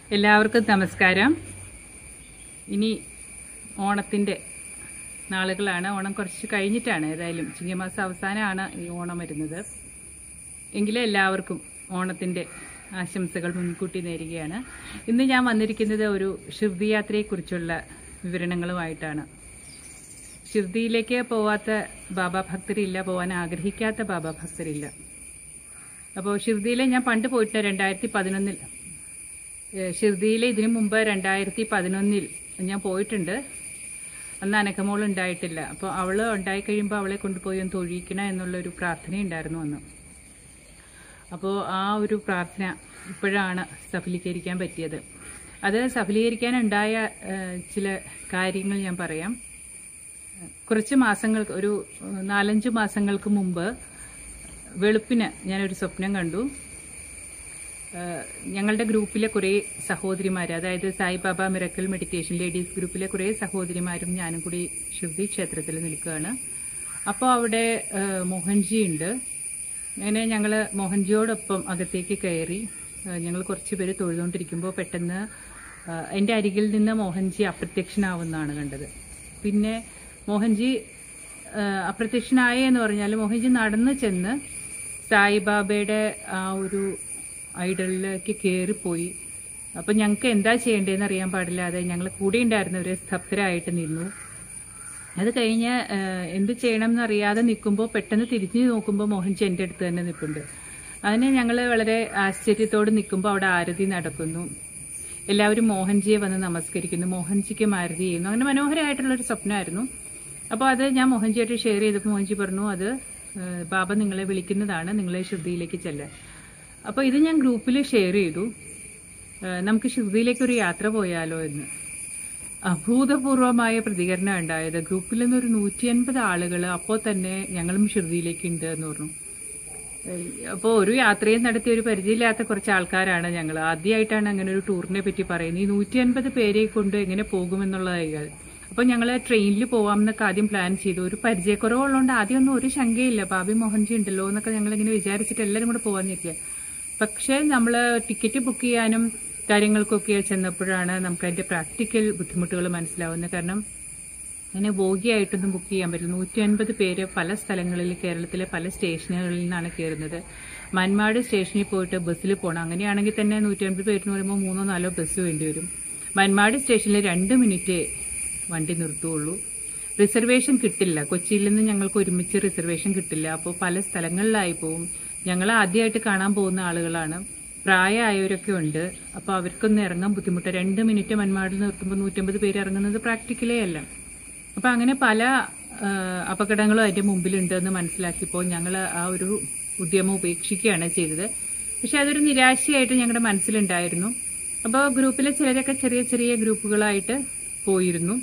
എല്ലാവർക്കും നമസ്കാരം ഇനി ഓണത്തിൻ്റെ നാളുകളാണ് ഓണം കുറച്ച് കഴിഞ്ഞിട്ടാണ് ഏതായാലും ചിങ്ങമാസം അവസാനമാണ് ഈ ഓണം വരുന്നത് എങ്കിലും എല്ലാവർക്കും ഓണത്തിൻ്റെ ആശംസകൾ മുൻകൂട്ടി നേരുകയാണ് ഇന്ന് ഞാൻ വന്നിരിക്കുന്നത് ഒരു ഷിർദി യാത്രയെക്കുറിച്ചുള്ള വിവരണങ്ങളുമായിട്ടാണ് ഷിർദിയിലേക്ക് പോവാത്ത ബാബ ഭക്തരില്ല പോകാൻ ആഗ്രഹിക്കാത്ത ബാബ ഭക്തരില്ല അപ്പോൾ ഷിർദിയിൽ ഞാൻ പണ്ട് പോയിട്ട് രണ്ടായിരത്തി പതിനൊന്നിൽ ഷിർദിയിൽ ഇതിനു മുമ്പ് രണ്ടായിരത്തി പതിനൊന്നിൽ ഞാൻ പോയിട്ടുണ്ട് അന്ന് അനക്കമോൾ ഉണ്ടായിട്ടില്ല അപ്പോൾ അവൾ ഉണ്ടായി കഴിയുമ്പോൾ അവളെ കൊണ്ടുപോയി ഒന്ന് തൊഴിയിക്കണം എന്നുള്ളൊരു പ്രാർത്ഥന ഉണ്ടായിരുന്നു അന്ന് അപ്പോൾ ആ ഒരു പ്രാർത്ഥന ഇപ്പോഴാണ് സഫലീകരിക്കാൻ പറ്റിയത് അത് സഫലീകരിക്കാനുണ്ടായ ഏഹ്, ചില കാര്യങ്ങൾ ഞാൻ പറയാം കുറച്ച് മാസങ്ങൾക്ക് ഒരു ഏഹ്, നാലഞ്ച് മാസങ്ങൾക്ക് മുമ്പ് വെളുപ്പിന് ഞാനൊരു സ്വപ്നം കണ്ടു ഏഹ്, ഞങ്ങളുടെ ഗ്രൂപ്പിലെ കുറേ സഹോദരിമാർ അതായത് സായിബാബ മിറക്കൽ മെഡിറ്റേഷൻ ലേഡീസ് ഗ്രൂപ്പിലെ കുറേ സഹോദരിമാരും ഞാനും കൂടി ശുദ്ധി ക്ഷേത്രത്തിൽ നിൽക്കുകയാണ് അപ്പോൾ അവിടെ ഏഹ്, മോഹൻജി ഉണ്ട് അങ്ങനെ ഞങ്ങൾ മോഹൻജിയോടൊപ്പം അകത്തേക്ക് കയറി ഞങ്ങൾ കുറച്ച് പേര് തൊഴുതുകൊണ്ടിരിക്കുമ്പോൾ പെട്ടെന്ന് ഏഹ്, എൻ്റെ അരികിൽ നിന്ന് മോഹൻജി അപ്രത്യക്ഷനാവുന്നതാണ് കണ്ടത് പിന്നെ മോഹൻജി ഏഹ്, അപ്രത്യക്ഷനായ എന്ന് പറഞ്ഞാൽ മോഹൻജി നടന്നു ചെന്ന് സായിബാബയുടെ ആ ഒരു ഐഡലിലേക്ക് കയറിപ്പോയി അപ്പം ഞങ്ങൾക്ക് എന്താ ചെയ്യേണ്ടതെന്ന് അറിയാൻ പാടില്ലാതെ ഞങ്ങൾ കൂടെ ഉണ്ടായിരുന്നവർ സ്തബ്ധരായിട്ട് നിന്നു അത് കഴിഞ്ഞ് ഏഹ്, എന്ത് ചെയ്യണം എന്നറിയാതെ നിൽക്കുമ്പോൾ പെട്ടെന്ന് തിരിഞ്ഞു നോക്കുമ്പോൾ മോഹൻജി എൻ്റെ അടുത്ത് തന്നെ നിൽപ്പുണ്ട് അതിന് ഞങ്ങൾ വളരെ ആശ്ചര്യത്തോട് നിൽക്കുമ്പോൾ അവിടെ ആരതി നടക്കുന്നു എല്ലാവരും മോഹൻജിയെ വന്ന് നമസ്കരിക്കുന്നു മോഹൻജിക്ക് ആരതി ചെയ്യുന്നു അങ്ങനെ മനോഹരമായിട്ടുള്ളൊരു സ്വപ്നമായിരുന്നു അപ്പോൾ അത് ഞാൻ മോഹൻജിയായിട്ട് ഷെയർ ചെയ്തപ്പോൾ മോഹൻജി പറഞ്ഞു അത് ഏഹ്, ബാബ നിങ്ങളെ വിളിക്കുന്നതാണ് നിങ്ങളെ ശ്രുതിയിലേക്ക് ചെല്ലാൻ അപ്പോൾ ഇത് ഞാൻ ഗ്രൂപ്പിൽ ഷെയർ ചെയ്തു ഏഹ്, നമുക്ക് ശ്രുതിയിലേക്ക് ഒരു യാത്ര പോയാലോ എന്ന് അഭൂതപൂർവമായ പ്രതികരണം ഉണ്ടായത് ഗ്രൂപ്പിൽ നിന്ന് ഒരു നൂറ്റി അൻപത് ആളുകൾ അപ്പോൾ തന്നെ ഞങ്ങളും ഷിർദിയിലേക്ക് ഉണ്ട് എന്ന് പറഞ്ഞു അപ്പോൾ ഒരു യാത്രയും നടത്തിയ ഒരു പരിചയമില്ലാത്ത കുറച്ച് ആൾക്കാരാണ് ഞങ്ങൾ ആദ്യമായിട്ടാണ് അങ്ങനെ ഒരു ടൂറിനെ പറ്റി പറയുന്നത് ഈ നൂറ്റി അൻപത് പേരെ കൊണ്ട് എങ്ങനെ പോകുമെന്നുള്ളതായി അപ്പോൾ ഞങ്ങൾ ട്രെയിനിൽ പോവാമെന്നൊക്കെ ആദ്യം പ്ലാൻ ചെയ്തു ഒരു പരിചയക്കുറവുള്ളതുകൊണ്ട് ആദ്യമൊന്നും ഒരു ശങ്കയില്ല ബാബി മോഹൻജി ഉണ്ടല്ലോ എന്നൊക്കെ ഞങ്ങൾ ഇങ്ങനെ വിചാരിച്ചിട്ട് എല്ലാവരും കൂടെ പോകാനിരിക്കുക പക്ഷേ നമ്മൾ ടിക്കറ്റ് ബുക്ക് ചെയ്യാനും കാര്യങ്ങൾക്കൊക്കെ ചെന്നപ്പോഴാണ് നമുക്ക് അതിന്റെ പ്രാക്ടിക്കൽ ബുദ്ധിമുട്ടുകൾ മനസ്സിലാവുന്നത് കാരണം അങ്ങനെ ബോഗിയായിട്ടൊന്നും ബുക്ക് ചെയ്യാൻ പറ്റില്ല നൂറ്റി അൻപത് പേര് പല സ്ഥലങ്ങളിൽ കേരളത്തിലെ പല സ്റ്റേഷനുകളിൽ നിന്നാണ് കയറുന്നത് മന്മാട് സ്റ്റേഷനിൽ പോയിട്ട് ബസ്സിൽ പോകണം അങ്ങനെയാണെങ്കിൽ തന്നെ നൂറ്റി അൻപത് പേരെന്ന് പറയുമ്പോൾ മൂന്നോ നാലോ ബസ് വേണ്ടി വരും മന്മാട് സ്റ്റേഷനിൽ രണ്ട് മിനിറ്റ് വണ്ടി നിർത്തുകയുള്ളൂ റിസർവേഷൻ കിട്ടില്ല കൊച്ചിയിൽ നിന്ന് ഞങ്ങൾക്ക് ഒരുമിച്ച് റിസർവേഷൻ കിട്ടില്ല അപ്പോൾ പല സ്ഥലങ്ങളിലായി പോവും ഞങ്ങൾ ആദ്യമായിട്ട് കാണാൻ പോകുന്ന ആളുകളാണ് പ്രായമായവരൊക്കെ ഉണ്ട് അപ്പോൾ അവർക്കൊന്നും ഇറങ്ങാൻ ബുദ്ധിമുട്ട് രണ്ട് മിനിറ്റ് മന്മാടിൽ നിർത്തുമ്പോൾ നൂറ്റമ്പത് പേര് ഇറങ്ങുന്നത് പ്രാക്ടിക്കലേ അല്ല അപ്പൊ അങ്ങനെ പല ആ, അപകടങ്ങളും അതിന്റെ മുമ്പിലുണ്ട് എന്ന് മനസ്സിലാക്കിയപ്പോൾ ഞങ്ങൾ ആ ഒരു ഉദ്യമം ഉപേക്ഷിക്കുകയാണ് ചെയ്തത് പക്ഷെ അതൊരു നിരാശയായിട്ട് ഞങ്ങളുടെ മനസ്സിലുണ്ടായിരുന്നു അപ്പോൾ ഗ്രൂപ്പിലെ ചിലരൊക്കെ ചെറിയ ചെറിയ ഗ്രൂപ്പുകളായിട്ട് പോയിരുന്നു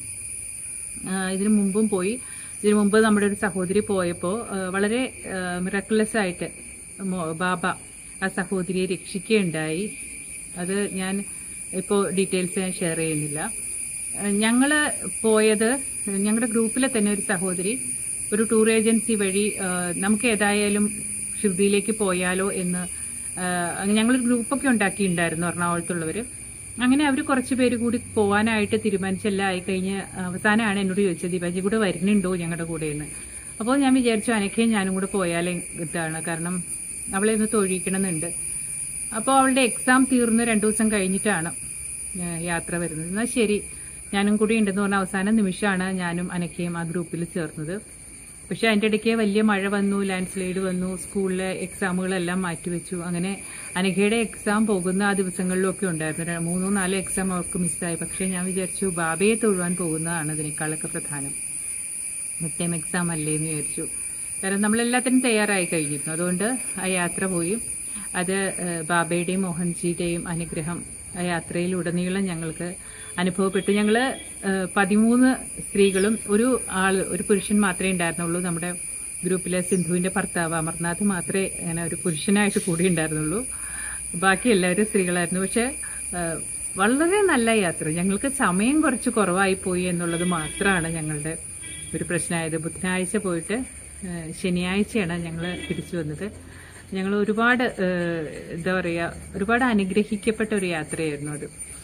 ആ, ഇതിനു മുമ്പും പോയി ഇതിനു മുമ്പ് നമ്മുടെ ഒരു സഹോദരി പോയപ്പോൾ ആ, വളരെ മിറക്കുലസ് ആയിട്ട് മോ- ബാബ ആ സഹോദരിയെ രക്ഷിക്കുകയുണ്ടായി അത് ഞാൻ ഇപ്പോൾ ഡീറ്റെയിൽസ് ഞാൻ ഷെയർ ചെയ്യുന്നില്ല ഞങ്ങൾ പോയത് ഞങ്ങളുടെ ഗ്രൂപ്പിലെ തന്നെ ഒരു സഹോദരി ഒരു ടൂർ ഏജൻസി വഴി ആ, നമുക്ക് ഏതായാലും ഷിർദിയിലേക്ക് പോയാലോ എന്ന് ആ, ഞങ്ങളൊരു ഗ്രൂപ്പൊക്കെ ഉണ്ടാക്കിയിട്ടുണ്ടായിരുന്നു എറണാകുളത്തുള്ളവർ അങ്ങനെ അവർ കുറച്ച് പേര് കൂടി പോകാനായിട്ട് തീരുമാനിച്ചെല്ലാം ആയി കഴിഞ്ഞ് അവസാനമാണ് എന്നോട് ചോദിച്ചത് ദീപാജി കൂടെ വരുന്നുണ്ടോ ഞങ്ങളുടെ കൂടെ എന്ന് അപ്പോൾ ഞാൻ വിചാരിച്ചു അനക്കയും ഞാനും കൂടെ പോയാലേ ഇതാണ് കാരണം അവളെ ഒന്ന് തൊഴിയിക്കണമെന്നുണ്ട് അപ്പോൾ അവളുടെ എക്സാം തീർന്ന് രണ്ടു ദിവസം കഴിഞ്ഞിട്ടാണ് ഏഹ്, യാത്ര വരുന്നത് എന്നാൽ ശരി ഞാനും കൂടി ഉണ്ടെന്ന് പറഞ്ഞ അവസാന നിമിഷമാണ് ഞാനും അനക്കയും ആ ഗ്രൂപ്പിൽ ചേർന്നത് പക്ഷെ അതിൻ്റെ ഇടയ്ക്ക് വലിയ മഴ വന്നു ലാൻഡ് സ്ലൈഡ് വന്നു സ്കൂളിലെ എക്സാമുകളെല്ലാം മാറ്റിവെച്ചു അങ്ങനെ അനഘയുടെ എക്സാം പോകുന്ന ആ ദിവസങ്ങളിലൊക്കെ ഉണ്ടായിരുന്നു ര- മൂന്നോ നാലോ എക്സാം അവർക്ക് മിസ്സായി പക്ഷെ ഞാൻ വിചാരിച്ചു ബാബയെ തൊഴുവാൻ പോകുന്നതാണ് ഇതിനേക്കാളൊക്കെ പ്രധാനം മിഡ് ടൈം എക്സാം അല്ലേ എന്ന് വിചാരിച്ചു കാരണം നമ്മളെല്ലാത്തിനും തയ്യാറായി കഴിഞ്ഞിരുന്നു അതുകൊണ്ട് ആ യാത്ര പോയി അത് ഏഹ്, ബാബയുടെയും മോഹൻജിയുടെയും അനുഗ്രഹം ആ യാത്രയിലുടനീളം ഞങ്ങൾക്ക് അനുഭവപ്പെട്ടു ഞങ്ങൾ പതിമൂന്ന് സ്ത്രീകളും ഒരു ആള് ഒരു പുരുഷൻ മാത്രമേ ഉണ്ടായിരുന്നുള്ളൂ നമ്മുടെ ഗ്രൂപ്പിലെ സിന്ധുവിന്റെ ഭർത്താവ് അമർനാഥ് മാത്രമേ അങ്ങനെ ഒരു പുരുഷനായിട്ട് കൂടി ഉണ്ടായിരുന്നുള്ളൂ ബാക്കി എല്ലാവരും സ്ത്രീകളായിരുന്നു പക്ഷെ ഏഹ്, വളരെ നല്ല യാത്ര ഞങ്ങൾക്ക് സമയം കുറച്ച് കുറവായി പോയി എന്നുള്ളത് മാത്രമാണ് ഞങ്ങളുടെ ഒരു പ്രശ്നമായത് ബുധനാഴ്ച പോയിട്ട് ഏഹ്, ശനിയാഴ്ചയാണ് ഞങ്ങൾ തിരിച്ചു വന്നത് ഞങ്ങൾ ഒരുപാട് ഏഹ്, എന്താ പറയുക ഒരുപാട് അനുഗ്രഹിക്കപ്പെട്ട ഒരു യാത്രയായിരുന്നു അത്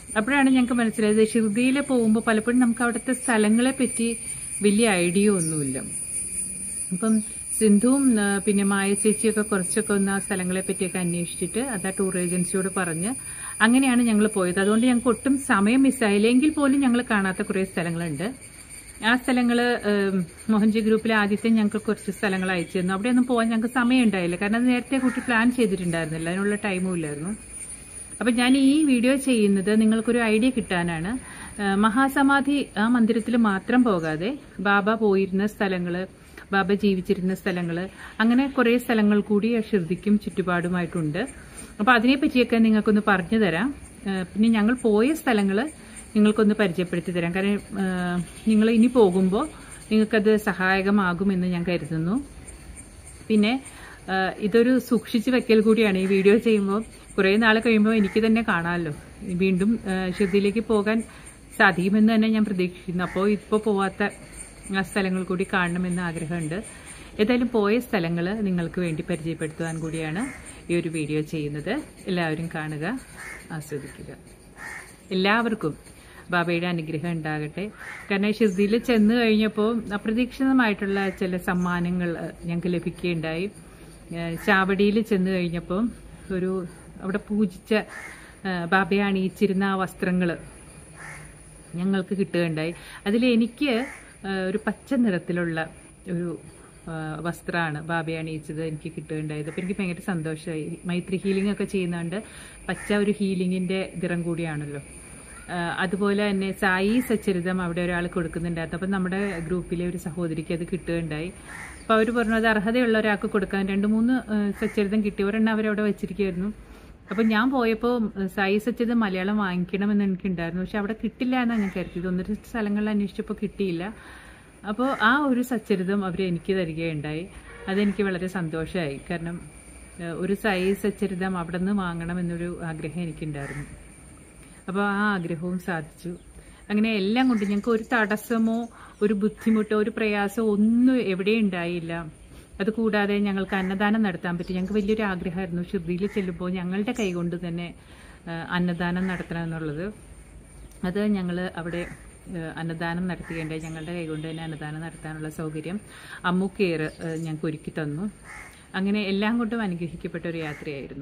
അപ്പോഴാണ് ഞങ്ങൾക്ക് മനസ്സിലായത് ഷിർദിയിൽ പോകുമ്പോൾ പലപ്പോഴും നമുക്ക് അവിടുത്തെ സ്ഥലങ്ങളെ പറ്റി വലിയ ഐഡിയ ഒന്നുമില്ല അപ്പം സിന്ധുവും ആ, പിന്നെ മായ ചേച്ചിയൊക്കെ കുറച്ചൊക്കെ ഒന്ന് ആ സ്ഥലങ്ങളെ പറ്റിയൊക്കെ അന്വേഷിച്ചിട്ട് അത് ആ ടൂർ ഏജൻസിയോട് പറഞ്ഞ് അങ്ങനെയാണ് ഞങ്ങൾ പോയത് അതുകൊണ്ട് ഞങ്ങൾക്ക് ഒട്ടും സമയം മിസ്സായില്ലെങ്കിൽ പോലും ഞങ്ങൾ കാണാത്ത കുറേ സ്ഥലങ്ങളുണ്ട് ആ സ്ഥലങ്ങൾ മോഹൻജി ഗ്രൂപ്പിലെ ആദ്യത്തെ ഞങ്ങൾക്ക് കുറച്ച് സ്ഥലങ്ങൾ അയച്ചു തന്നു അവിടെയൊന്നും പോകാൻ ഞങ്ങൾക്ക് സമയം ഉണ്ടായില്ല കാരണം അത് നേരത്തെ കുട്ടി പ്ലാൻ ചെയ്തിട്ടുണ്ടായിരുന്നില്ല അതിനുള്ള ടൈമും ഇല്ലായിരുന്നു അപ്പം ഞാൻ ഈ വീഡിയോ ചെയ്യുന്നത് നിങ്ങൾക്കൊരു ഐഡിയ കിട്ടാനാണ് ആ, മഹാസമാധി ആ മന്ദിരത്തിൽ മാത്രം പോകാതെ ബാബ പോയിരുന്ന സ്ഥലങ്ങൾ ബാബ ജീവിച്ചിരുന്ന സ്ഥലങ്ങൾ അങ്ങനെ കുറേ സ്ഥലങ്ങൾ കൂടി ആ ഷിർദിക്കും ചുറ്റുപാടുമായിട്ടുണ്ട് അപ്പോൾ അതിനെപ്പറ്റിയൊക്കെ നിങ്ങൾക്കൊന്ന് പറഞ്ഞു തരാം ആ, പിന്നെ ഞങ്ങൾ പോയ സ്ഥലങ്ങൾ നിങ്ങൾക്കൊന്ന് പരിചയപ്പെടുത്തി തരാം കാരണം നിങ്ങൾ ഇനി പോകുമ്പോൾ നിങ്ങൾക്കത് സഹായകമാകുമെന്ന് ഞാൻ കരുതുന്നു പിന്നെ ആ, ഇതൊരു സൂക്ഷിച്ച് വെക്കൽ കൂടിയാണ് ഈ വീഡിയോ ചെയ്യുമ്പോൾ കുറേ നാൾ കഴിയുമ്പോൾ എനിക്ക് തന്നെ കാണാമല്ലോ വീണ്ടും ആ, ശ്രുതിയിലേക്ക് പോകാൻ സാധിക്കുമെന്ന് തന്നെ ഞാൻ പ്രതീക്ഷിക്കുന്നു അപ്പോൾ ഇപ്പോൾ പോവാത്ത ആ സ്ഥലങ്ങൾ കൂടി കാണണമെന്ന് ആഗ്രഹമുണ്ട് ഏതായാലും പോയ സ്ഥലങ്ങൾ നിങ്ങൾക്ക് വേണ്ടി പരിചയപ്പെടുത്തുവാൻ കൂടിയാണ് ഈ ഒരു വീഡിയോ ചെയ്യുന്നത് എല്ലാവരും കാണുക ആസ്വദിക്കുക എല്ലാവർക്കും ബാബയുടെ അനുഗ്രഹം ഉണ്ടാകട്ടെ കാരണം ഷിർദിയിൽ ചെന്ന് കഴിഞ്ഞപ്പോൾ അപ്രതീക്ഷിതമായിട്ടുള്ള ചില സമ്മാനങ്ങൾ അഹ്, ഞങ്ങൾക്ക് ലഭിക്കുകയുണ്ടായി ഏഹ്, ചാവടിയിൽ ചെന്ന് കഴിഞ്ഞപ്പോൾ ഒരു അവിടെ പൂജിച്ച ഏഹ്, ബാബയെ അണിയിച്ചിരുന്ന ആ വസ്ത്രങ്ങൾ ഞങ്ങൾക്ക് കിട്ടുകയുണ്ടായി അതിൽ എനിക്ക് ഏഹ്, ഒരു പച്ച നിറത്തിലുള്ള ഒരു വസ്ത്രമാണ് ബാബയെ അണിയിച്ചത് എനിക്ക് കിട്ടുകയുണ്ടായത് അപ്പോൾ എനിക്ക് ഭയങ്കര സന്തോഷമായി മൈത്രി ഹീലിംഗ് ഒക്കെ ചെയ്യുന്നതുകൊണ്ട് പച്ച ഒരു ഹീലിങ്ങിൻ്റെ ദിറം കൂടിയാണല്ലോ ആഹ് അതുപോലെ തന്നെ സായി സച്ചരിതം അവിടെ ഒരാൾ കൊടുക്കുന്നുണ്ടായിരുന്നു അപ്പം നമ്മുടെ ഗ്രൂപ്പിലെ ഒരു സഹോദരിക്ക് അത് കിട്ടുകയുണ്ടായി അപ്പോൾ അവർ പറഞ്ഞു അത് അർഹതയുള്ള ഒരാൾക്ക് കൊടുക്കാൻ രണ്ട് മൂന്ന് ആഹ് സച്ചരിതം കിട്ടി ഒരെണ്ണം അവരവിടെ വെച്ചിരിക്കുമായിരുന്നു അപ്പം ഞാൻ പോയപ്പോൾ സായി സച്ചരിതം മലയാളം വാങ്ങിക്കണമെന്ന് എനിക്കുണ്ടായിരുന്നു പക്ഷെ അവിടെ കിട്ടില്ല എന്നാണ് ഞാൻ കരുതിയത് ഒന്ന് രണ്ട് സ്ഥലങ്ങളിൽ അന്വേഷിച്ചപ്പോൾ കിട്ടിയില്ല അപ്പോൾ ആ ഒരു സച്ചരിതം അവർ എനിക്ക് തരികയുണ്ടായി അതെനിക്ക് വളരെ സന്തോഷമായി കാരണം ഏഹ് ഒരു സായി സച്ചരിതം അവിടെ നിന്ന് വാങ്ങണമെന്നൊരു ആഗ്രഹം എനിക്കുണ്ടായിരുന്നു അപ്പോൾ ആ ആഗ്രഹവും സാധിച്ചു അങ്ങനെ എല്ലാം കൊണ്ട് ഞങ്ങൾക്ക് ഒരു തടസ്സമോ ഒരു ബുദ്ധിമുട്ടോ ഒരു പ്രയാസമോ ഒന്നും എവിടെയും ഉണ്ടായില്ല അതുകൂടാതെ ഞങ്ങൾക്ക് അന്നദാനം നടത്താൻ പറ്റി ഞങ്ങൾക്ക് വലിയൊരു ആഗ്രഹമായിരുന്നു ഷിർദിയിൽ ചെല്ലുമ്പോൾ ഞങ്ങളുടെ കൈകൊണ്ട് തന്നെ ആ, അന്നദാനം നടത്തണം എന്നുള്ളത് അത് ഞങ്ങൾ അവിടെ ആ, അന്നദാനം നടത്തുകയുണ്ടായി ഞങ്ങളുടെ കൈകൊണ്ട് തന്നെ അന്നദാനം നടത്താനുള്ള സൗകര്യം അമ്മു കെയർ ഞങ്ങൾക്ക് ഒരുക്കി തന്നു അങ്ങനെ എല്ലാം കൊണ്ടും അനുഗ്രഹിക്കപ്പെട്ട ഒരു യാത്രയായിരുന്നു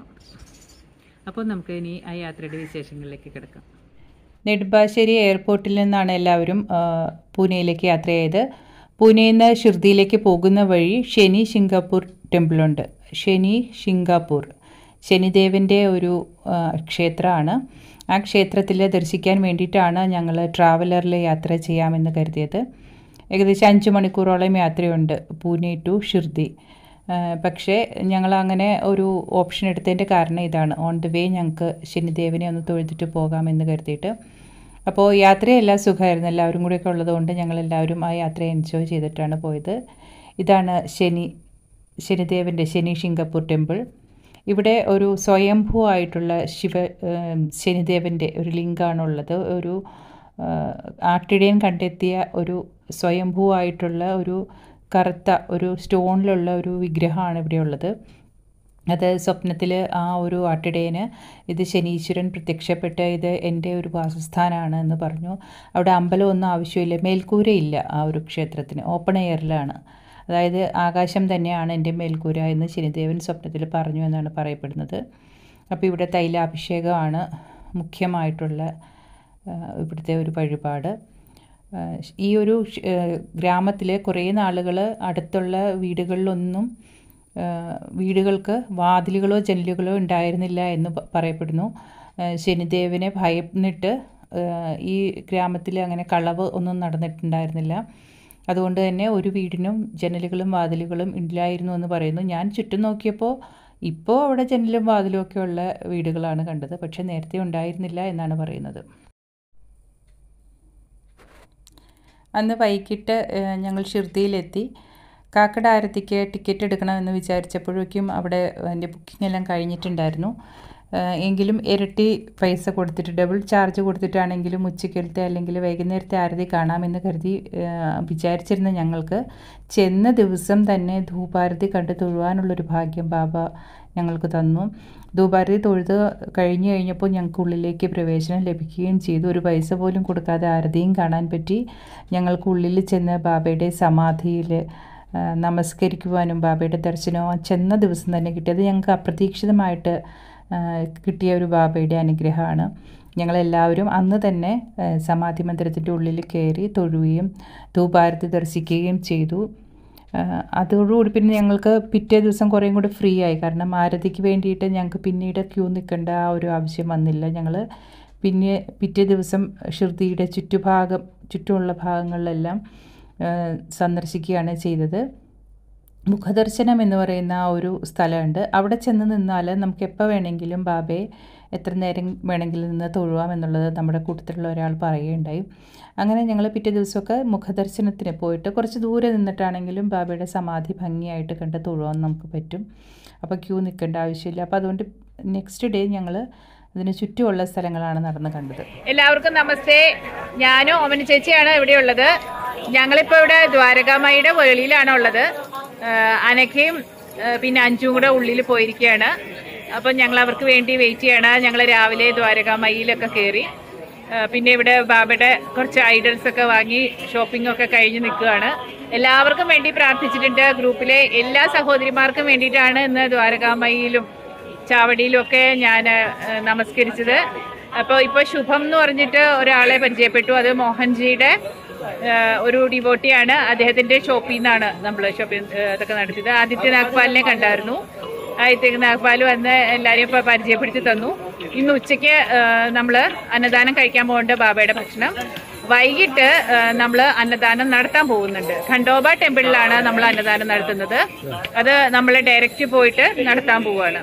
അപ്പോൾ നമുക്ക് ഇനി ആ യാത്രയുടെ വിശേഷങ്ങളിലേക്ക് കിടക്കാം നെടുമ്പാശ്ശേരി എയർപോർട്ടിൽ നിന്നാണ് എല്ലാവരും ആ, പൂനെയിലേക്ക് യാത്ര ചെയ്ത് പൂനെയിൽ നിന്ന് ഷിർദിയിലേക്ക് പോകുന്ന വഴി ശനി സിംഗാപ്പൂർ ടെമ്പിളുണ്ട് ശനി സിംഗാപ്പൂർ ശനിദേവൻ്റെ ഒരു ആ, ക്ഷേത്രമാണ് ആ ക്ഷേത്രത്തിൽ ദർശിക്കാൻ വേണ്ടിയിട്ടാണ് ഞങ്ങൾ ട്രാവലറിൽ യാത്ര ചെയ്യാമെന്ന് കരുതിയത് ഏകദേശം അഞ്ച് മണിക്കൂറോളം യാത്രയുണ്ട് പൂനെ ടു ഷിർദി ആ, പക്ഷേ ഞങ്ങൾ അങ്ങനെ ഒരു ഓപ്ഷൻ എടുത്തതിൻ്റെ കാരണം ഇതാണ് ഓൺ ദി വേ ഞങ്ങൾക്ക് ശനിദേവനെ ഒന്ന് തൊഴുതിട്ട് പോകാമെന്ന് കരുതിയിട്ട് അപ്പോൾ യാത്രയെല്ലാം സുഖമായിരുന്നു എല്ലാവരും കൂടെയൊക്കെ ഉള്ളതുകൊണ്ട് ഞങ്ങൾ എല്ലാവരും ആ യാത്ര എൻജോയ് ചെയ്തിട്ടാണ് പോയത് ഇതാണ് ശനി ശനിദേവൻ്റെ ശനി സിംഗപ്പൂർ ടെമ്പിൾ ഇവിടെ ഒരു സ്വയംഭൂ ആയിട്ടുള്ള ശിവ ഏം, ശനിദേവൻ്റെ ഒരു ലിംഗാണുള്ളത് ഒരു ആ, ആട്ടിടയൻ കണ്ടെത്തിയ ഒരു സ്വയംഭൂ ആയിട്ടുള്ള ഒരു കറുത്ത ഒരു സ്റ്റോണിലുള്ള ഒരു വിഗ്രഹമാണ് ഇവിടെയുള്ളത് അത് സ്വപ്നത്തിൽ ആ ഒരു ആട്ടിടയന് ഇത് ശനീശ്വരൻ പ്രത്യക്ഷപ്പെട്ട് ഇത് എൻ്റെ ഒരു വാസസ്ഥാനമാണ് എന്ന് പറഞ്ഞു അവിടെ അമ്പലമൊന്നും ആവശ്യമില്ല മേൽക്കൂരയില്ല ആ ഒരു ക്ഷേത്രത്തിന് ഓപ്പൺ എയറിലാണ് അതായത് ആകാശം തന്നെയാണ് എൻ്റെ മേൽക്കൂര എന്ന് ശനിദേവൻ സ്വപ്നത്തിൽ പറഞ്ഞു എന്നാണ് പറയപ്പെടുന്നത് അപ്പോൾ ഇവിടെ തൈലാഭിഷേകമാണ് മുഖ്യമായിട്ടുള്ള ആ, ഇവിടുത്തെ ഒരു വഴിപാട് ആ, ഈ ഒരു ഗ്രാമത്തിൽ കുറേ നാളുകൾ അടുത്തുള്ള വീടുകളിലൊന്നും ആ, വീടുകൾക്ക് വാതിലുകളോ ജനലുകളോ ഉണ്ടായിരുന്നില്ല എന്ന് പ- പറയപ്പെടുന്നു ആ, ശനിദേവനെ ഭയന്നിട്ട് ആ, ഈ ഗ്രാമത്തിൽ അങ്ങനെ കളവ് ഒന്നും നടന്നിട്ടുണ്ടായിരുന്നില്ല അതുകൊണ്ട് തന്നെ ഒരു വീടിനും ജനലുകളും വാതിലുകളും ഇല്ലായിരുന്നു എന്ന് പറയുന്നു ഞാൻ ചുറ്റും നോക്കിയപ്പോൾ ഇപ്പോൾ അവിടെ ജനലും വാതിലും ഒക്കെ ഉള്ള വീടുകളാണ് കണ്ടത് പക്ഷേ നേരത്തെ ഉണ്ടായിരുന്നില്ല എന്നാണ് പറയുന്നത് അന്ന് വൈകിട്ട് ഏഹ്, ഞങ്ങൾ ഷിർദിയിലെത്തി കാക്കട ആരത്തിക്ക് ടിക്കറ്റ് എടുക്കണമെന്ന് വിചാരിച്ചപ്പോഴേക്കും അവിടെ എൻ്റെ ബുക്കിംഗ് എല്ലാം കഴിഞ്ഞിട്ടുണ്ടായിരുന്നു ഏഹ്, എങ്കിലും ഇരട്ടി പൈസ കൊടുത്തിട്ട് ഡബിൾ ചാർജ് കൊടുത്തിട്ടാണെങ്കിലും ഉച്ചക്കലത്തെ അല്ലെങ്കിൽ വൈകുന്നേരത്തെ ആരതി കാണാമെന്ന് കരുതി ഏഹ്, വിചാരിച്ചിരുന്ന ഞങ്ങൾക്ക് ചെന്ന ദിവസം തന്നെ ധൂപാരതി കണ്ട് തൊഴുവാനുള്ളൊരു ഭാഗ്യം ബാബ ഞങ്ങൾക്ക് തന്നു ദുബാരി തൊഴുത് കഴിഞ്ഞു കഴിഞ്ഞപ്പോൾ ഞങ്ങൾക്ക് ഉള്ളിലേക്ക് പ്രവേശനം ലഭിക്കുകയും ചെയ്തു ഒരു പൈസ പോലും കൊടുക്കാതെ ആരതിയും കാണാൻ പറ്റി ഞങ്ങൾക്ക് ഉള്ളിൽ ചെന്ന് ബാബയുടെ സമാധിയിൽ ആ, നമസ്കരിക്കുവാനും ബാബയുടെ ദർശനവും ചെന്ന ദിവസം തന്നെ കിട്ടിയത് ഞങ്ങൾക്ക് അപ്രതീക്ഷിതമായിട്ട് ആ, കിട്ടിയ ഒരു ബാബയുടെ അനുഗ്രഹമാണ് ഞങ്ങളെല്ലാവരും അന്ന് തന്നെ ആ, സമാധി മന്ദിരത്തിൻ്റെ ഉള്ളിൽ കയറി തൊഴുകയും ധൂപാരതി ദർശിക്കുകയും ചെയ്തു ആ, അതോടുകൂടി പിന്നെ ഞങ്ങൾക്ക് പിറ്റേ ദിവസം കുറേയും കൂടി ഫ്രീ ആയി കാരണം ആരതിക്ക് വേണ്ടിയിട്ട് ഞങ്ങൾക്ക് പിന്നീട് ക്യൂ നിൽക്കേണ്ട ആ ഒരു ആവശ്യം വന്നില്ല ഞങ്ങൾ പിന്നെ പിറ്റേ ദിവസം ഷിർദിയുടെ ചുറ്റുഭാഗം ചുറ്റുമുള്ള ഭാഗങ്ങളിലെല്ലാം ആ, സന്ദർശിക്കുകയാണ് ചെയ്തത് മുഖദർശനം എന്ന് പറയുന്ന ആ ഒരു സ്ഥലമുണ്ട് അവിടെ ചെന്ന് നിന്നാൽ നമുക്ക് എപ്പോൾ വേണമെങ്കിലും ബാബയെ എത്ര നേരം വേണമെങ്കിലും നിന്ന് തൊഴുവാം എന്നുള്ളത് നമ്മുടെ കൂട്ടത്തിലുള്ള ഒരാൾ പറയുകയുണ്ടായി അങ്ങനെ ഞങ്ങൾ പിറ്റേ ദിവസമൊക്കെ മുഖദർശനത്തിന് പോയിട്ട് കുറച്ച് ദൂരെ നിന്നിട്ടാണെങ്കിലും ബാബയുടെ സമാധി ഭംഗിയായിട്ട് കണ്ട് തൊഴുവാൻ നമുക്ക് പറ്റും അപ്പോൾ ക്യൂ നിൽക്കേണ്ട ആവശ്യമില്ല അപ്പോൾ അതുകൊണ്ട് നെക്സ്റ്റ് ഡേ ഞങ്ങൾ അതിന് ചുറ്റുമുള്ള സ്ഥലങ്ങളാണ് നടന്ന് കണ്ടത് എല്ലാവർക്കും നമസ്തേ ഞാനും ഓമന ചേച്ചിയാണ് ഇവിടെയുള്ളത് ഞങ്ങളിപ്പോ ഇവിടെ ദ്വാരകാമായിയുടെ വെളിയിലാണ് ഉള്ളത് ആഹ് അനക്കയും ആഹ് പിന്നെ അഞ്ചും കൂടെ ഉള്ളിൽ പോയിരിക്കുകയാണ് അപ്പം ഞങ്ങൾ അവർക്ക് വേണ്ടി വെയിറ്റ് ചെയ്യണം ഞങ്ങൾ രാവിലെ ദ്വാരകാമയിലൊക്കെ കയറി ആഹ് പിന്നെ ഇവിടെ ബാബയുടെ കുറച്ച് ഐഡൽസ് ഒക്കെ വാങ്ങി ഷോപ്പിംഗ് ഒക്കെ കഴിഞ്ഞ് നിൽക്കുകയാണ് എല്ലാവർക്കും വേണ്ടി പ്രാർത്ഥിച്ചിട്ടുണ്ട് ഗ്രൂപ്പിലെ എല്ലാ സഹോദരിമാർക്കും വേണ്ടിയിട്ടാണ് ഇന്ന് ദ്വാരകാമയിലും ചാവടിയിലും ഒക്കെ ഞാൻ നമസ്കരിച്ചത് അപ്പോൾ ഇപ്പോൾ ശുഭം എന്ന് പറഞ്ഞിട്ട് ഒരാളെ പരിചയപ്പെട്ടു അത് മോഹൻജിയുടെ ഏഹ്, ഒരു ഡിവോട്ടിയാണ് അദ്ദേഹത്തിന്റെ ഷോപ്പിൽ നിന്നാണ് നമ്മൾ ഷോപ്പിംഗ് അതൊക്കെ നടത്തിയത് ആദിത്യ നാഗ്പാലിനെ കണ്ടായിരുന്നു ആദിത്യ നാഗ്പാൽ വന്ന് എല്ലാവരെയും ഇപ്പോൾ പരിചയപ്പെടുത്തി തന്നു ഇന്ന് ഉച്ചയ്ക്ക് നമ്മൾ അന്നദാനം കഴിക്കാൻ പോകേണ്ട ബാബയുടെ ഭക്ഷണം വൈകിട്ട് നമ്മൾ അന്നദാനം നടത്താൻ പോകുന്നുണ്ട് ഖണ്ഡോബ ടെമ്പിളിലാണ് നമ്മൾ അന്നദാനം നടത്തുന്നത് അത് നമ്മൾ ഡയറക്റ്റ് പോയിട്ട് നടത്താൻ പോവുകയാണ്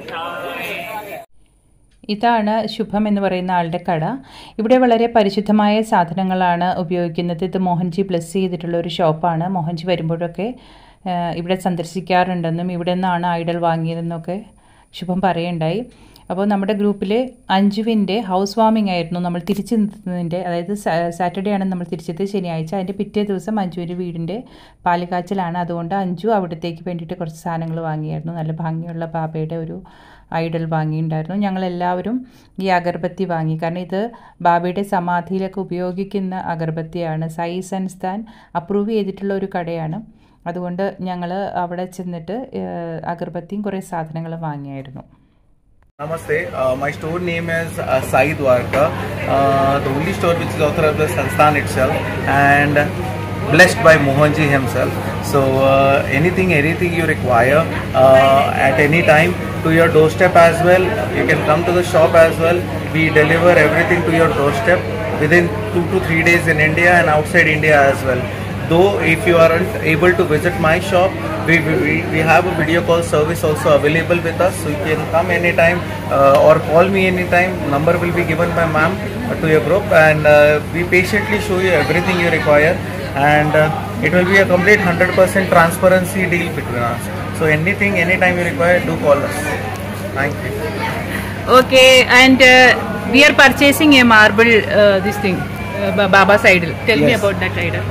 ഇതാണ് ശുഭം എന്ന് പറയുന്ന ആളുടെ കട ഇവിടെ വളരെ പരിശുദ്ധമായ സാധനങ്ങളാണ് ഉപയോഗിക്കുന്നത് ഇത് മോഹൻജി ബ്ലസ് ചെയ്തിട്ടുള്ള ഒരു ഷോപ്പാണ് മോഹൻജി വരുമ്പോഴൊക്കെ ആ, ഇവിടെ സന്ദർശിക്കാറുണ്ടെന്നും ഇവിടെ നിന്നാണ് ഐഡൽ വാങ്ങിയതെന്നൊക്കെ ശുഭം പറയുണ്ടായി അപ്പോൾ നമ്മുടെ ഗ്രൂപ്പിൽ അഞ്ജുവിൻ്റെ ഹൗസ് വാമിംഗ് ആയിരുന്നു നമ്മൾ തിരിച്ചു നിന്നതിൻ്റെ അതായത് സാറ്റർഡേ ആണ് നമ്മൾ തിരിച്ചത് ശനിയാഴ്ച അതിൻ്റെ പിറ്റേ ദിവസം അഞ്ജുവിൻ്റെ വീടിൻ്റെ പാലുകാച്ചലാണ് അതുകൊണ്ട് അഞ്ജു അവിടത്തേക്ക് വേണ്ടിയിട്ട് കുറച്ച് സാധനങ്ങൾ വാങ്ങിയായിരുന്നു നല്ല ഭംഗിയുള്ള ബാബയുടെ ഒരു ഐഡൽ വാങ്ങിയിട്ടുണ്ടായിരുന്നു ഞങ്ങളെല്ലാവരും ഈ അഗർബത്തി വാങ്ങി കാരണം ഇത് ബാബയുടെ സമാധിയിലൊക്കെ ഉപയോഗിക്കുന്ന അഗർബത്തിയാണ് സായി സൻസ്ഥാൻ അപ്രൂവ് ചെയ്തിട്ടുള്ള ഒരു കടയാണ് അതുകൊണ്ട് ഞങ്ങൾ അവിടെ ചെന്നിട്ട് ഏഹ്, അഗർബത്തിയും കുറേ സാധനങ്ങൾ വാങ്ങിയായിരുന്നു Namaste. Uh, my store name is uh, Sai Dwarka, uh, the only store which is authorized by Sansthan itself and blessed by Mohanji himself. So uh, anything, anything you require uh, at any time to your doorstep as well. You can come to the shop as well. We deliver everything to your doorstep within two to three days in India and outside India as well. Though if you aren't able to visit my shop, we, we, we have a video call service also available with us. So you can come anytime uh, or call me anytime. Number will be given by ma'am uh, to your group and uh, we patiently show you everything you require and uh, it will be a complete 100% transparency deal between us. So anything, anytime you require, do call us. Thank you. Okay, and uh, we are purchasing a marble, uh, this thing, uh, Baba's idol. Tell me Yes. about that idol.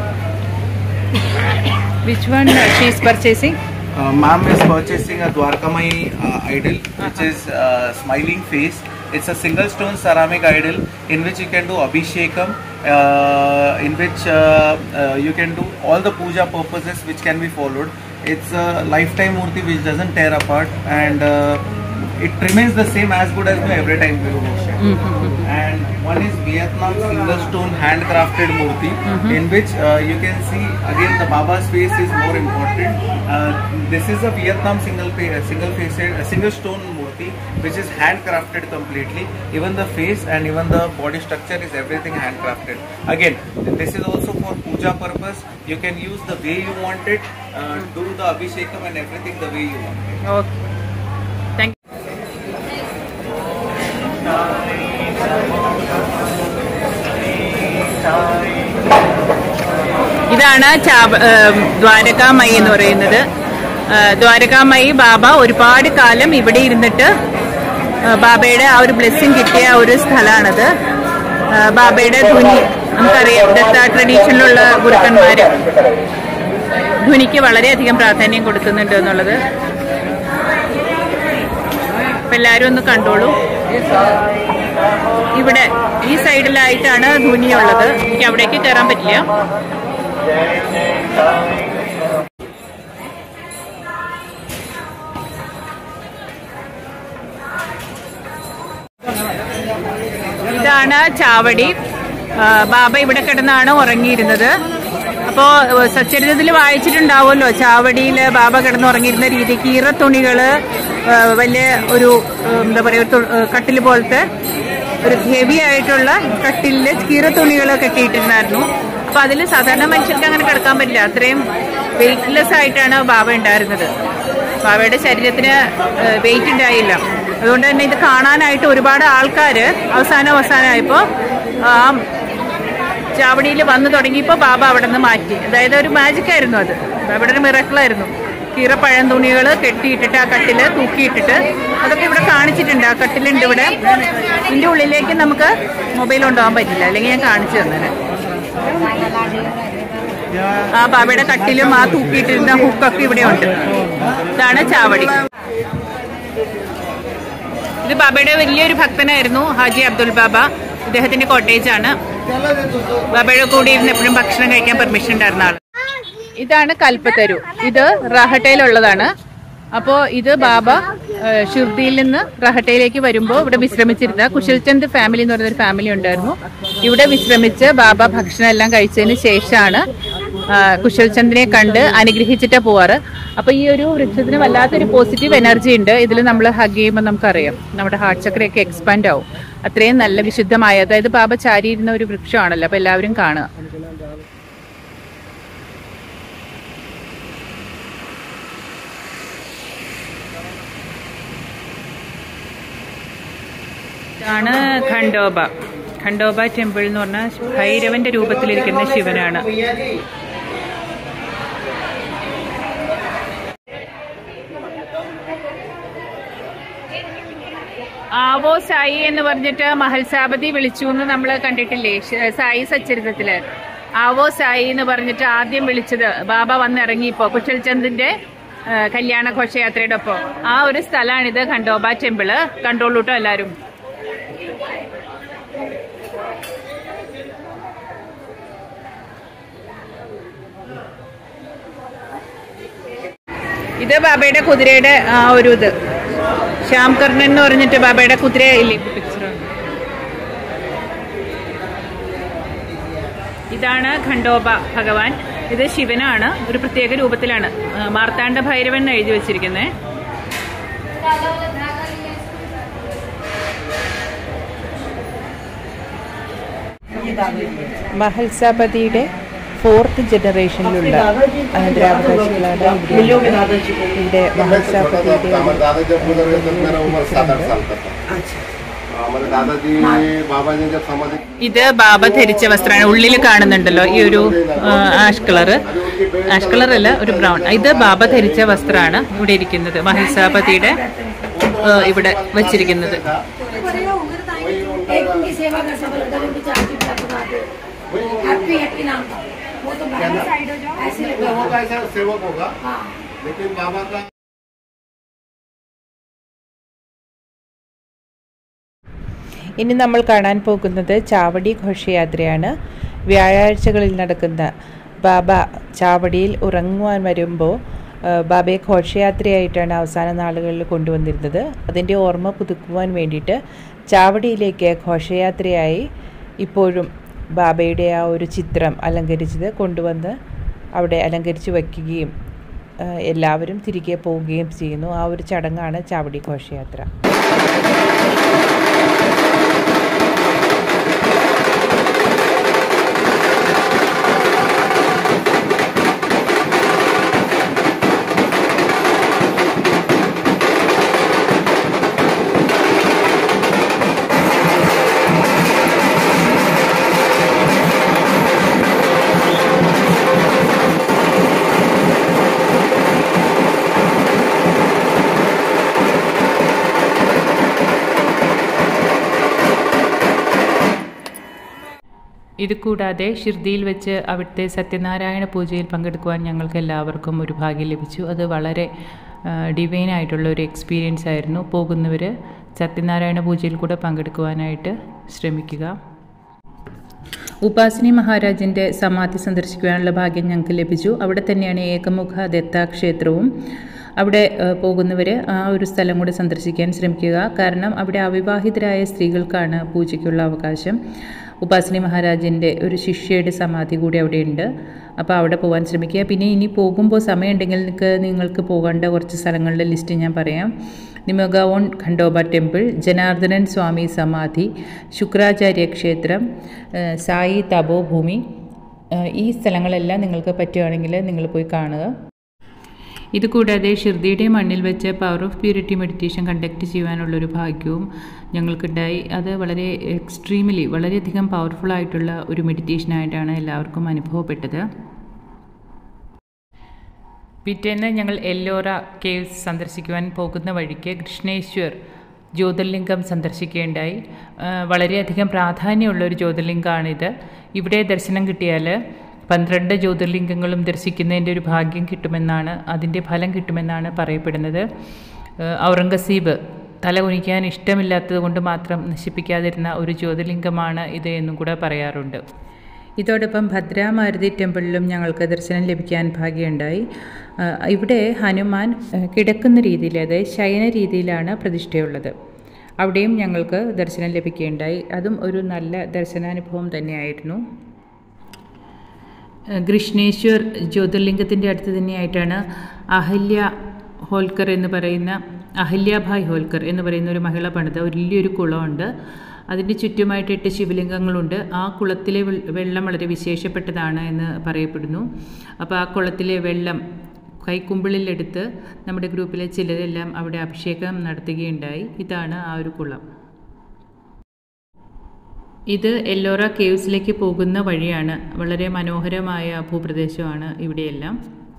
Which one uh, she is purchasing? Uh, ma'am is purchasing a Dwarkamai uh, idol, which is uh, smiling face. It's a single stone ceramic idol in which you can do abhishekam, uh, in which uh, uh, you can do all the puja purposes which can be followed. It's a lifetime murti which doesn't tear apart and uh, it remains the same as good as new every time we worship. And one is Vietnam single stone handcrafted murti in which uh, you can see again the Baba's face is more important. Uh, this is a Vietnam single fa- single faced uh, single stone murti which is handcrafted completely. Even the face and even the body structure is everything handcrafted. Again, this is also for puja purpose. You can use the way you want it, uh, do the abhishekam and everything the way you want it. Okay. Thank ഇതാണ് ചാബ ഏം, ദ്വാരകാമയി എന്ന് പറയുന്നത് ആ, ദ്വാരകാമയി ബാബ ഒരുപാട് കാലം ഇവിടെ ഇരുന്നിട്ട് ആ, ബാബയുടെ ആ ഒരു ബ്ലെസ്സിങ് കിട്ടിയ ഒരു സ്ഥലമാണത് ആ, ബാബയുടെ ധ്വനി നമുക്കറിയാം ദത്ത ട്രഡീഷനിലുള്ള ഗുരുക്കന്മാര് ധ്വനിക്ക് വളരെയധികം പ്രാധാന്യം കൊടുക്കുന്നുണ്ട് എന്നുള്ളത് അപ്പൊ എല്ലാരും ഒന്ന് കണ്ടോളൂ ഇവിടെ ഈ സൈഡിലായിട്ടാണ് ധുനിയുള്ളത് എനിക്ക് അവിടേക്ക് കയറാൻ പറ്റില്ല ഇതാണ് ചാവടി ആ, ബാബ ഇവിടെ കിടന്നാണ് ഉറങ്ങിയിരുന്നത് അപ്പോ ഏഹ്, സച്ചരിതത്തിൽ വായിച്ചിട്ടുണ്ടാവുമല്ലോ ചാവടിയില് ബാബ കിടന്ന് ഉറങ്ങിയിരുന്ന രീതി കീറത്തുണികള് ഏഹ്, വലിയ ഒരു ഏഹ്, എന്താ പറയാ ഒരു തു- ഏഹ്, കട്ടില് പോലത്തെ ഒരു ഹെവി ആയിട്ടുള്ള കട്ടിലില് കീറത്തുണികൾ കെട്ടിയിട്ടുണ്ടായിരുന്നു അപ്പൊ അതിൽ സാധാരണ മനുഷ്യർക്ക് അങ്ങനെ കിടക്കാൻ പറ്റില്ല അത്രയും വെയിറ്റ്ലെസ് ആയിട്ടാണ് ബാബ ഉണ്ടായിരുന്നത് ബാബയുടെ ശരീരത്തിന് വെയിറ്റ് ഉണ്ടായില്ല അതുകൊണ്ട് തന്നെ ഇത് കാണാനായിട്ട് ഒരുപാട് ആൾക്കാര് അവസാനം അവസാനമായപ്പോ ആ ചാവടിയിൽ വന്നു തുടങ്ങിയപ്പോൾ ബാബ അവിടെ നിന്ന് മാറ്റി അതായത് ഒരു മാജിക് ആയിരുന്നു അത് ബാബയുടെ ഒരു മിറക്കിളായിരുന്നു കീറപ്പഴം തുണികൾ കെട്ടിയിട്ടിട്ട് ആ കട്ടില് തൂക്കിയിട്ടിട്ട് അതൊക്കെ ഇവിടെ കാണിച്ചിട്ടുണ്ട് ആ കട്ടിലുണ്ട് ഇവിടെ ഇതിന്റെ ഉള്ളിലേക്ക് നമുക്ക് മൊബൈൽ കൊണ്ടുപോകാൻ പറ്റില്ല അല്ലെങ്കിൽ ഞാൻ കാണിച്ചു തന്നെ ആ ബാബയുടെ കട്ടിലും ആ തൂക്കിയിട്ടിരുന്ന ഹുക്കൊക്കെ ഇവിടെ ഉണ്ട് ഇതാണ് ചാവടി ഇത് ബാബയുടെ വലിയൊരു ഭക്തനായിരുന്നു ഹാജി അബ്ദുൽ ബാബ ഇദ്ദേഹത്തിന്റെ കോട്ടേജ് ആണ് ബാബയുടെ കൂടെ ഇരുന്ന് എപ്പോഴും ഭക്ഷണം കഴിക്കാൻ പെർമിഷൻ ഉണ്ടായിരുന്ന ആള് ഇതാണ് കൽപ്പത്തരു ഇത് റഹട്ടയിലുള്ളതാണ് അപ്പോ ഇത് ബാബ ഏഹ്, ഷിർദിയിൽ നിന്ന് റഹട്ടയിലേക്ക് വരുമ്പോൾ ഇവിടെ വിശ്രമിച്ചിരുന്ന കുശൽചന്ദ് ഫാമിലി എന്ന് പറയുന്ന ഒരു ഫാമിലി ഉണ്ടായിരുന്നു ഇവിടെ വിശ്രമിച്ച് ബാബ ഭക്ഷണം എല്ലാം കഴിച്ചതിന് ശേഷമാണ് ആ, കുശൽചന്ദിനെ കണ്ട് അനുഗ്രഹിച്ചിട്ടാ പോവാറ് അപ്പൊ ഈ ഒരു വൃക്ഷത്തിന് വല്ലാത്തൊരു പോസിറ്റീവ് എനർജി ഉണ്ട് ഇതിൽ നമ്മൾ ഹഗ് ചെയ്യുമ്പോൾ നമുക്കറിയാം നമ്മുടെ ഹാർട്ട് ചക്രയൊക്കെ എക്സ്പാൻഡ് ആവും അത്രയും നല്ല വിശുദ്ധമായ അതായത് ബാബ ചാരിയിരുന്ന ഒരു വൃക്ഷമാണല്ലോ അപ്പൊ എല്ലാവരും കാണുക ഇതാണ് ഖണ്ഡോബ ഖണ്ഡോബ ടെമ്പിൾ എന്ന് പറഞ്ഞാൽ ഭൈരവന്റെ രൂപത്തിലിരിക്കുന്ന ശിവനാണ് ആവോ സായി എന്ന് പറഞ്ഞിട്ട് മഹൽസാപതി വിളിച്ചു എന്ന് നമ്മൾ കണ്ടിട്ടില്ലേ ശ- സായി സച്ചരിതത്തില് ആവോ സായി എന്ന് പറഞ്ഞിട്ട് ആദ്യം വിളിച്ചത് ബാബ വന്നിറങ്ങിയപ്പോ കുശൽചന്ദിന്റെ ആ, കല്യാണ ഘോഷയാത്രയുടെ ഒപ്പം ആ ഒരു സ്ഥലമാണിത് ഖണ്ഡോബ ടെമ്പിള് കണ്ടോളൂട്ടോ എല്ലാരും ഇത് ബാബയുടെ കുതിരയുടെ ആ ഒരു ഇത് ശ്യാം കർണൻ എന്ന് പറഞ്ഞിട്ട് ബാബയുടെ കുതിര ഇല്ലേ പിക്ചർ ഇതാണ് ഖണ്ഡോബ ഭഗവാൻ ഇത് ശിവനാണ് ഒരു പ്രത്യേക രൂപത്തിലാണ് ആ, മാർത്താണ്ഡ ഭൈരവൻ എന്ന് എഴുതി വെച്ചിരിക്കുന്നത് മഹൽസാപതിയുടെ ഫോർത്ത് ജനറേഷനിലുള്ള അനന്തരാവകാശികളാണ് ഇവിടെ ഉള്ളത്. ഇവിടെ മഹൽസാപതിയുടെ हमारे दादा जब गुजर गए तब मेरा उम्र सात आठ साल का था हमारे दादाजी बाबा जी जब समाधि ഇത് ബാബ ധരിച്ച വസ്ത്രമാണ് ഉള്ളിൽ കാണുന്നുണ്ടല്ലോ ഈ ഒരു ആ, ആഷ് കളറ് ആഷ് കളർ അല്ല ഒരു ബ്രൗൺ ഇത് ബാബ ധരിച്ച വസ്ത്രമാണ് ഇവിടെ ഇരിക്കുന്നത് മഹിസാപതിയുടെ ആ, ഇവിടെ വച്ചിരിക്കുന്നത് एक उनकी सेवा कर सब लोग उनकी चाची बता दो हैप्पी हैप्पी नाम था वो तो बाहर साइड हो जाओ ऐसे वो होगा ऐसा सेवक होगा हाँ लेकिन बाबा का ഇനി നമ്മൾ കാണാൻ പോകുന്നത് ചാവടി ഘോഷയാത്രയാണ് വ്യാഴാഴ്ചകളിൽ നടക്കുന്ന ബാബ ചാവടിയിൽ ഉറങ്ങുവാൻ വരുമ്പോൾ ആ, ബാബയെ ഘോഷയാത്രയായിട്ടാണ് അവസാന നാളുകളിൽ കൊണ്ടുവന്നിരുന്നത് അതിൻ്റെ ഓർമ്മ പുതുക്കുവാൻ വേണ്ടിയിട്ട് ചാവടിയിലേക്ക് ഘോഷയാത്രയായി ഇപ്പോഴും ബാബയുടെ ആ ഒരു ചിത്രം അലങ്കരിച്ചത് കൊണ്ടുവന്ന് അവിടെ അലങ്കരിച്ച് വയ്ക്കുകയും ആ, എല്ലാവരും തിരികെ പോവുകയും ചെയ്യുന്നു ആ ഒരു ചടങ്ങാണ് ചാവടി ഘോഷയാത്ര ഇതുകൂടാതെ ഷിർദിയിൽ വെച്ച് അവിടുത്തെ സത്യനാരായണ പൂജയിൽ പങ്കെടുക്കുവാൻ ഞങ്ങൾക്ക് എല്ലാവർക്കും ഒരു ഭാഗ്യം ലഭിച്ചു അത് വളരെ ഡിവൈൻ ആയിട്ടുള്ള ഒരു എക്സ്പീരിയൻസ് ആയിരുന്നു പോകുന്നവർ സത്യനാരായണ പൂജയിൽ കൂടെ പങ്കെടുക്കുവാനായിട്ട് ശ്രമിക്കുക ഉപാസിനി മഹാരാജിൻ്റെ സമാധി സന്ദർശിക്കുവാനുള്ള ഭാഗ്യം ഞങ്ങൾക്ക് ലഭിച്ചു അവിടെ തന്നെയാണ് ഏകമുഖ ദത്താക്ഷേത്രവും അവിടെ പോകുന്നവർ ആ ഒരു സ്ഥലം കൂടി സന്ദർശിക്കാൻ ശ്രമിക്കുക കാരണം അവിടെ അവിവാഹിതരായ സ്ത്രീകൾക്കാണ് പൂജയ്ക്കുള്ള അവകാശം ഉപാസിനി മഹാരാജിൻ്റെ ഒരു ശിഷ്യയുടെ സമാധി കൂടി അവിടെയുണ്ട് അപ്പോൾ അവിടെ പോകാൻ ശ്രമിക്കുക പിന്നെ ഇനി പോകുമ്പോൾ സമയമുണ്ടെങ്കിൽ നിങ്ങൾക്ക് നിങ്ങൾക്ക് പോകേണ്ട കുറച്ച് സ്ഥലങ്ങളുടെ ലിസ്റ്റ് ഞാൻ പറയാം നിമഗാവോൺ ഖണ്ഡോബ ടെമ്പിൾ ജനാർദ്ദനൻ സ്വാമി സമാധി ശുക്രാചാര്യ ക്ഷേത്രം ഏഹ് സായി തപോഭൂമി ഏഹ് ഈ സ്ഥലങ്ങളെല്ലാം നിങ്ങൾക്ക് പറ്റുകയാണെങ്കിൽ നിങ്ങൾ പോയി കാണുക ഇതുകൂടാതെ ഷിർദിയുടെ മണ്ണിൽ വെച്ച് power of purity meditation conduct ചെയ്യുവാനുള്ളൊരു ഭാഗ്യവും ഞങ്ങൾക്കുണ്ടായി അത് വളരെ എക്സ്ട്രീംലി വളരെയധികം പവർഫുൾ ആയിട്ടുള്ള ഒരു മെഡിറ്റേഷനായിട്ടാണ് എല്ലാവർക്കും അനുഭവപ്പെട്ടത് പിറ്റേന്ന് ഞങ്ങൾ എല്ലോറ കേവ്സ് സന്ദർശിക്കുവാൻ പോകുന്ന വഴിക്ക് കൃഷ്ണേശ്വർ ജ്യോതിർലിംഗം സന്ദർശിക്കുകയുണ്ടായി ആ, വളരെയധികം പ്രാധാന്യമുള്ള ഒരു ജ്യോതിർലിംഗമാണിത് ഇവിടെ ദർശനം കിട്ടിയാൽ പന്ത്രണ്ട് ജ്യോതിർലിംഗങ്ങളും ദർശിക്കുന്നതിൻ്റെ ഒരു ഭാഗ്യം കിട്ടുമെന്നാണ് അതിൻ്റെ ഫലം കിട്ടുമെന്നാണ് പറയപ്പെടുന്നത് ആ, ഔറംഗസീബ് തല കുനിക്കാൻ ഇഷ്ടമില്ലാത്തത് കൊണ്ട് മാത്രം നശിപ്പിക്കാതിരുന്ന ഒരു ജ്യോതിർലിംഗമാണ് ഇത് എന്നും കൂടെ പറയാറുണ്ട് ഇതോടൊപ്പം ഭദ്രാമാരുതി ടെമ്പിളിലും ഞങ്ങൾക്ക് ദർശനം ലഭിക്കാൻ ഭാഗ്യമുണ്ടായി ആ, ഇവിടെ ഹനുമാൻ ആ, കിടക്കുന്ന രീതിയിൽ അതായത് ശയന രീതിയിലാണ് പ്രതിഷ്ഠയുള്ളത് അവിടെയും ഞങ്ങൾക്ക് ദർശനം ലഭിക്കുകയുണ്ടായി അതും ഒരു നല്ല ദർശനാനുഭവം തന്നെയായിരുന്നു കൃഷ്ണേശ്വർ ജ്യോതിർലിംഗത്തിൻ്റെ അടുത്ത് തന്നെയായിട്ടാണ് അഹല്യ ഹോൽക്കർ എന്ന് പറയുന്ന അഹല്യാഭായ് ഹോൽക്കർ എന്ന് പറയുന്ന ഒരു മഹിള പണിത ഒരു വലിയൊരു കുളമുണ്ട് അതിൻ്റെ ചുറ്റുമായിട്ട് എട്ട് ശിവലിംഗങ്ങളുണ്ട് ആ കുളത്തിലെ വെൾ- വെള്ളം വളരെ വിശേഷപ്പെട്ടതാണ് എന്ന് പറയപ്പെടുന്നു അപ്പോൾ ആ കുളത്തിലെ വെള്ളം കൈക്കുമ്പിളിലെടുത്ത് നമ്മുടെ ഗ്രൂപ്പിലെ ചിലരെല്ലാം അവിടെ അഭിഷേകം നടത്തുകയുണ്ടായി ഇതാണ് ആ ഒരു കുളം ഇത് എല്ലോറ കേവ്സിലേക്ക് പോകുന്ന വഴിയാണ് വളരെ മനോഹരമായ ഭൂപ്രദേശമാണ് ഇവിടെയെല്ലാം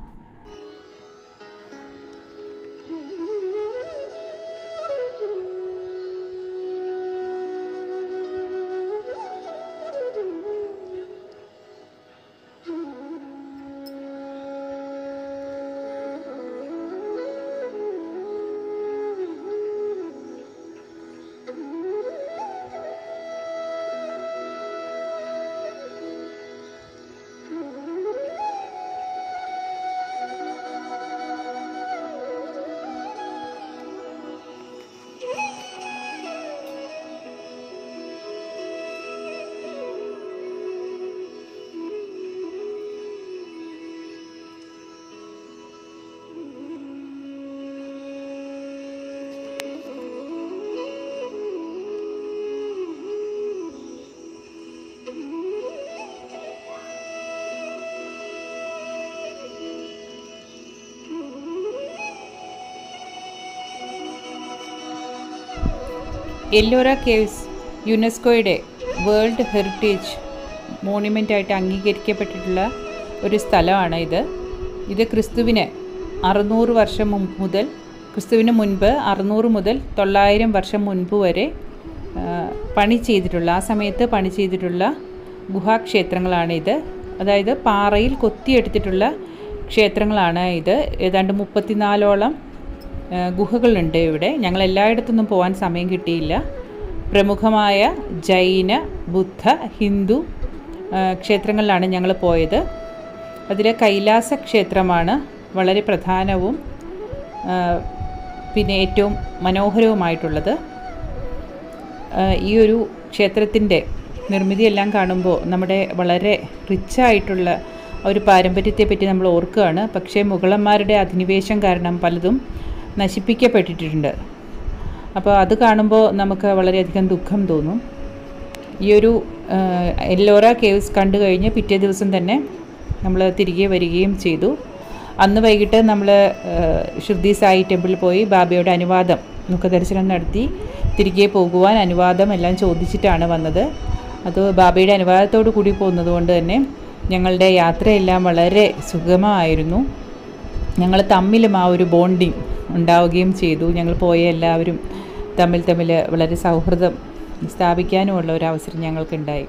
എല്ലോറ കേവ്സ് യുനെസ്കോയുടെ വേൾഡ് ഹെറിറ്റേജ് മോണ്യുമെൻ്റ് ആയിട്ട് അംഗീകരിക്കപ്പെട്ടിട്ടുള്ള ഒരു സ്ഥലമാണ് ഇത് ഇത് ക്രിസ്തുവിന് അറുന്നൂറ് വർഷം മുമ്പ് മുതൽ ക്രിസ്തുവിന് മുൻപ് അറുന്നൂറ് മുതൽ തൊള്ളായിരം വർഷം മുൻപ് വരെ ആ, പണി ചെയ്തിട്ടുള്ള ആ സമയത്ത് പണി ചെയ്തിട്ടുള്ള ഗുഹാക്ഷേത്രങ്ങളാണ് ഇത് അതായത് പാറയിൽ കൊത്തിയെടുത്തിട്ടുള്ള ക്ഷേത്രങ്ങളാണ് ഇത് ഏതാണ്ട് മുപ്പത്തിനാലോളം ആ, ഗുഹകളുണ്ട് ഇവിടെ ഞങ്ങൾ എല്ലായിടത്തൊന്നും പോകാൻ സമയം കിട്ടിയില്ല പ്രമുഖമായ ജൈന ബുദ്ധ ഹിന്ദു ആ, ക്ഷേത്രങ്ങളിലാണ് ഞങ്ങൾ പോയത് അതിൽ കൈലാസ ക്ഷേത്രമാണ് വളരെ പ്രധാനവും ആ, പിന്നെ ഏറ്റവും മനോഹരവുമായിട്ടുള്ളത് ആ, ഈ ഒരു ക്ഷേത്രത്തിൻ്റെ നിർമ്മിതിയെല്ലാം കാണുമ്പോൾ നമ്മുടെ വളരെ റിച്ചായിട്ടുള്ള ഒരു പാരമ്പര്യത്തെപ്പറ്റി നമ്മൾ ഓർക്കുകയാണ് പക്ഷേ മുഗളന്മാരുടെ അധിനിവേശം കാരണം പലതും നശിപ്പിക്കപ്പെട്ടിട്ടുണ്ട് അപ്പോൾ അത് കാണുമ്പോൾ നമുക്ക് വളരെയധികം ദുഃഖം തോന്നും ഈ ഒരു ആ, എല്ലോറ കേവ്സ് കണ്ടു കഴിഞ്ഞ് പിറ്റേ ദിവസം തന്നെ നമ്മൾ തിരികെ വരികയും ചെയ്തു അന്ന് വൈകിട്ട് നമ്മൾ ഷിർദി സായി ടെമ്പിളിൽ പോയി ബാബയുടെ അനുവാദം മുഖദർശനം നടത്തി തിരികെ പോകുവാൻ അനുവാദം എല്ലാം ചോദിച്ചിട്ടാണ് വന്നത് അത് ബാബയുടെ അനുവാദത്തോടു കൂടി പോകുന്നത് കൊണ്ട് തന്നെ ഞങ്ങളുടെ യാത്രയെല്ലാം വളരെ സുഗമമായിരുന്നു ഞങ്ങൾ തമ്മിലും ആ ഒരു ബോണ്ടിങ് ഉണ്ടാവുകയും ചെയ്തു ഞങ്ങൾ പോയ എല്ലാവരും തമ്മിൽ തമ്മിൽ വളരെ സൗഹൃദം സ്ഥാപിക്കാനുമുള്ള ഒരു അവസരം ഞങ്ങൾക്കുണ്ടായി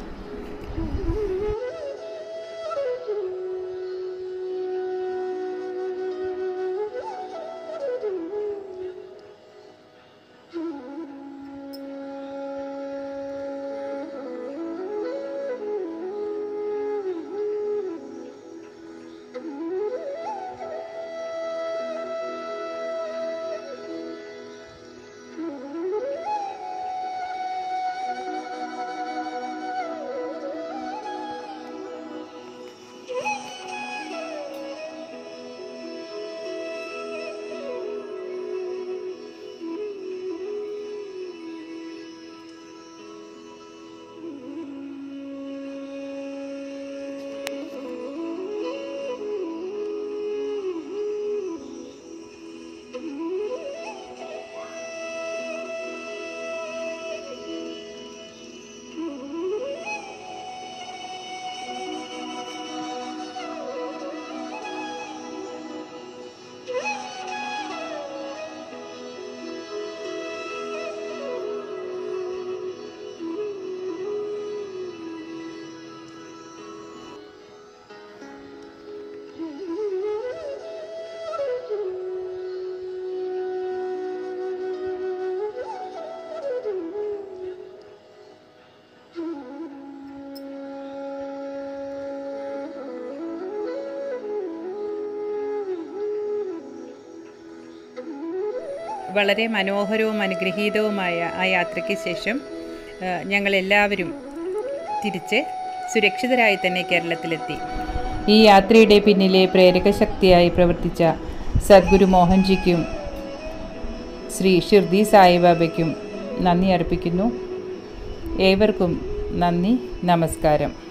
വളരെ മനോഹരവും അനുഗ്രഹീതവുമായ ആ യാത്രയ്ക്ക് ശേഷം ആ, ഞങ്ങളെല്ലാവരും തിരിച്ച് സുരക്ഷിതരായി തന്നെ കേരളത്തിലെത്തി ഈ യാത്രയുടെ പിന്നിലെ പ്രേരക ശക്തിയായി പ്രവർത്തിച്ച സദ്ഗുരു മോഹൻജിക്കും ശ്രീ ഷിർദി സായിബാബയ്ക്കും നന്ദി അർപ്പിക്കുന്നു ഏവർക്കും നന്ദി നമസ്കാരം